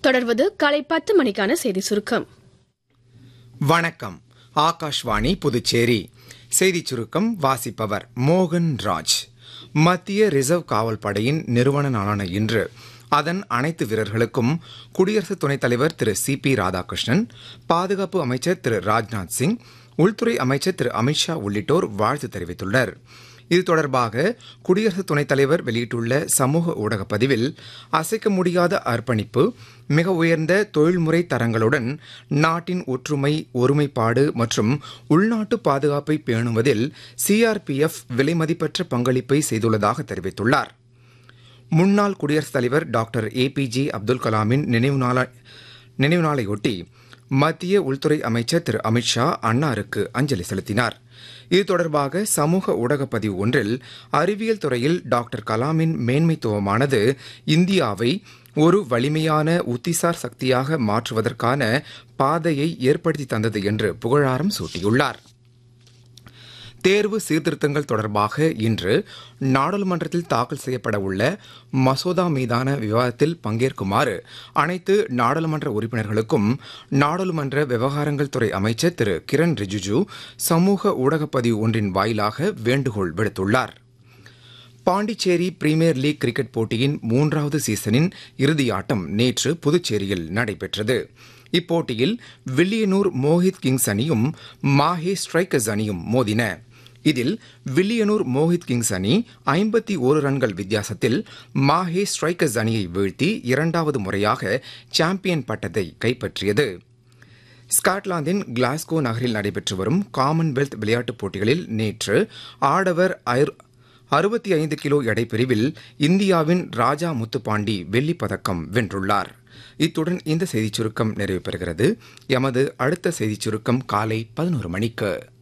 தொடர்வது காலை பத்து மணிக்கான செய்தி சுருக்கம் வணக்கம் ஆகாஷ்வாணி புதுச்சேரி செய்திச் சுருக்கம் வாசிப்பவர் மோகன் ராஜ் மத்திய ரிசர்வ் காவல் படையின் நிறுவன நாளான இன்று அதன் அனைத்து வீரர்களுக்கும் குடியரசு துணைத் தலைவர் திரு சி பி ராதாகிருஷ்ணன் பாதுகாப்பு அமைச்சர் திரு ராஜ்நாத் சிங் உள்துறை அமைச்சர் திரு அமித்ஷா உள்ளிட்டோர் வாழ்த்து தெரிவித்துள்ளனர் இது தொடர்பாக குடியரசு துணைத் தலைவர் வெளியிட்டுள்ள சமூக ஊடக பதிவில் அசைக்க முடியாத அர்ப்பணிப்பு மிக உயர்ந்த தொழில்முறை தரங்களுடன் நாட்டின் ஒற்றுமை ஒருமைப்பாடு மற்றும் உள்நாட்டு பாதுகாப்பை பேணுவதில் சிஆர்பிஎஃப் விலைமதிப்பற்ற பங்களிப்பை செய்துள்ளதாக தெரிவித்துள்ளார் முன்னாள் குடியரசுத் தலைவர் டாக்டர் ஏபிஜே அப்துல் கலாமின் நினைவு நாள நினைவு நாளையொட்டி மத்திய உள்துறை அமைச்சர் திரு அமித்ஷா அன்னாருக்கு அஞ்சலி செலுத்தினார் இது தொடர்பாக சமூக ஊடகப் பதிவு ஒன்றில் அறிவியல் துறையில் டாக்டர் கலாமின் மேன்மைத்துவமானது இந்தியாவை ஒரு வலிமையான உத்திசார் சக்தியாக மாற்றுவதற்கான பாதையை ஏற்படுத்தி தந்தது என்று புகழாரம் சூட்டியுள்ளார் தேர்வு சீர்திருத்தங்கள் தொடர்பாக இன்று நாடாளுமன்றத்தில் தாக்கல் செய்யப்பட உள்ள மசோதா மீதான விவாதத்தில் பங்கேற்குமாறு அனைத்து நாடாளுமன்ற உறுப்பினர்களுக்கும் நாடாளுமன்ற விவகாரங்கள் துறை அமைச்சர் திரு கிரண் ரிஜிஜு சமூக ஊடகப்பதிவு ஒன்றின் வாயிலாக வேண்டுகோள் விடுத்துள்ளார் பாண்டிச்சேரி பிரீமியர் லீக் கிரிக்கெட் போட்டியின் மூன்றாவது சீசனின் இறுதியாட்டம் நேற்று புதுச்சேரியில் நடைபெற்றது இப்போட்டியில் வில்லியனூர் மோஹித் கிங்ஸ் அணியும் மாஹே ஸ்ட்ரைக்கர்ஸ் அணியும் மோதின இதில் வில்லியனூர் மோஹித் கிங்ஸ் அணி ஐம்பத்தி ஓரு ரன்கள் வித்தியாசத்தில் மாஹே ஸ்ட்ரைக்கர்ஸ் அணியை வீழ்த்தி இரண்டாவது முறையாக சாம்பியன் பட்டத்தை கைப்பற்றியது ஸ்காட்லாந்தின் கிளாஸ்கோ நகரில் நடைபெற்று வரும் காமன்வெல்த் விளையாட்டுப் போட்டிகளில் நேற்று ஆடவர் அறுபத்தி ஐந்து கிலோ எடை பிரிவில் இந்தியாவின் ராஜா முத்துப்பாண்டி வெள்ளிப் பதக்கம் வென்றுள்ளார் இத்துடன் இந்த செய்திச் சுருக்கம் நிறைவு பெறுகிறது எமது அடுத்த செய்திச் சுருக்கம் காலை பதினோரு மணிக்கு